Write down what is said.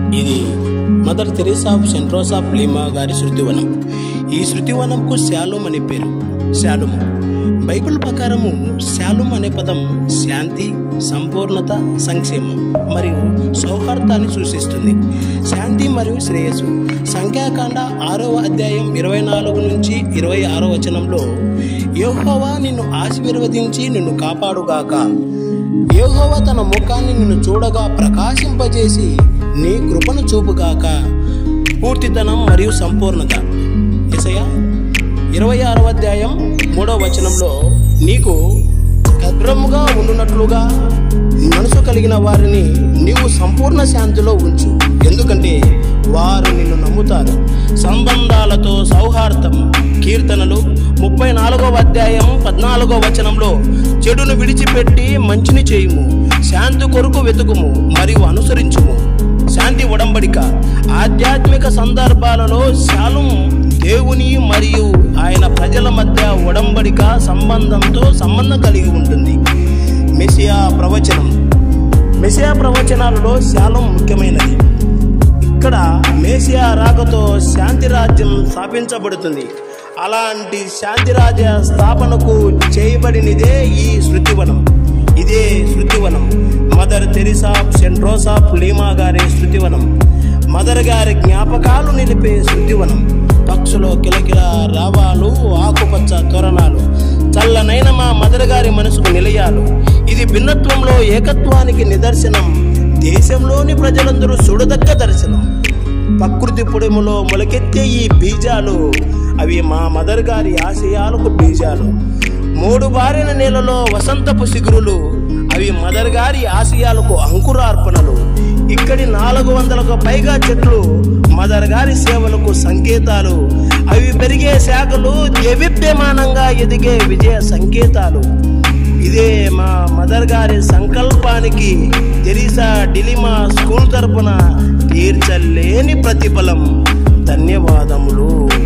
ఇది mother Teresa of St Rose of Lima గారి శృతివనం ఈ శృతివనంకు శాలోమ్ అనే పేరు శాలుము బైబిల్ ప్రకారము శాలుం అనే పదం శాంతి సంపూర్ణత సంక్షేమం మరియు సౌహార్దాన్ని సూచిస్తుంది శాంతి మరియు శ్రేయస్సు సంఖ్యాకాండ ఆరవ అధ్యాయం ఇరవై నాలుగు నుంచి ఇరవై ఆరో వచనంలో యెహోవా నిన్ను ఆశీర్వదించి నిన్ను కాపాడుగాక యెహోవా తన ముఖాన్ని నిన్ను చూడగా ప్రకాశింపజేసి నీ కృపను చూపుగాక పూర్తితనం మరియు సంపూర్ణత ఎసయ ఇరవై ఆరవ అధ్యాయం మూడవ వచనంలో నీకు భద్రముగా ఉండునట్లుగా మనసు కలిగిన వారిని నీవు సంపూర్ణ శాంతిలో ఉంచు ఎందుకంటే వారు నిన్ను నమ్ముతారు సంబంధాలతో సౌహార్దం కీర్తనలు ముప్పై నాలుగవ అధ్యాయం పద్నాలుగో వచనంలో చెడును విడిచిపెట్టి మంచిని చేయుము శాంతి కొరకు వెతుకుము మరియు అనుసరించుము శాంతి ఉడంబడిక ఆధ్యాత్మిక సందర్భాలలో శాలం దేవుని మరియు ఆయన ప్రజల మధ్య ఉడంబడిక సంబంధంతో సంబంధం కలిగి ఉంటుంది మెసియా ప్రవచనం మెసియా ప్రవచనాలలో శాలం ముఖ్యమైనది ఇక్కడ మేసియా రాకతో శాంతి రాజ్యం స్థాపించబడుతుంది అలాంటి శాంతి రాజ్య స్థాపనకు చేయబడినదే ఈ శృతివనం ఇదే శృతివనం mother Teresa St Rose of Lima గారి శృతివనం మదర్ గారి జ్ఞాపకాలు నిలిపే శృతివనం పక్షులో కిలకిల రావాలు ఆకుపచ్చ తోరణాలు చల్లనైన మా మదర్ గారి మనసుకు నిలయాలు ఇది భిన్నత్వంలో ఏకత్వానికి నిదర్శనం దేశంలోని ప్రజలందరూ చూడదగ్గ దర్శనం ప్రకృతి పొడిములో మొలకెత్తే ఈ బీజాలు అవి మా మదర్ గారి ఆశయాలకు బీజాలు మూడు బారిన నేలలో వసంతపు సిగురులు అవి మదర్ గారి ఆశయాలకు అంకురార్పణలు ఇక్కడి నాలుగు వందలకు పైగా చెట్లు మదర్ గారి సేవలకు సంకేతాలు అవి పెరిగే శాఖలు దేవిప్యమానంగా ఎదిగే విజయ సంకేతాలు ఇదే మా మదర్ గారి సంకల్పానికి తెరీసా డిలిమా స్కూల్ తరపున తీర్చలేని ప్రతిఫలం ధన్యవాదములు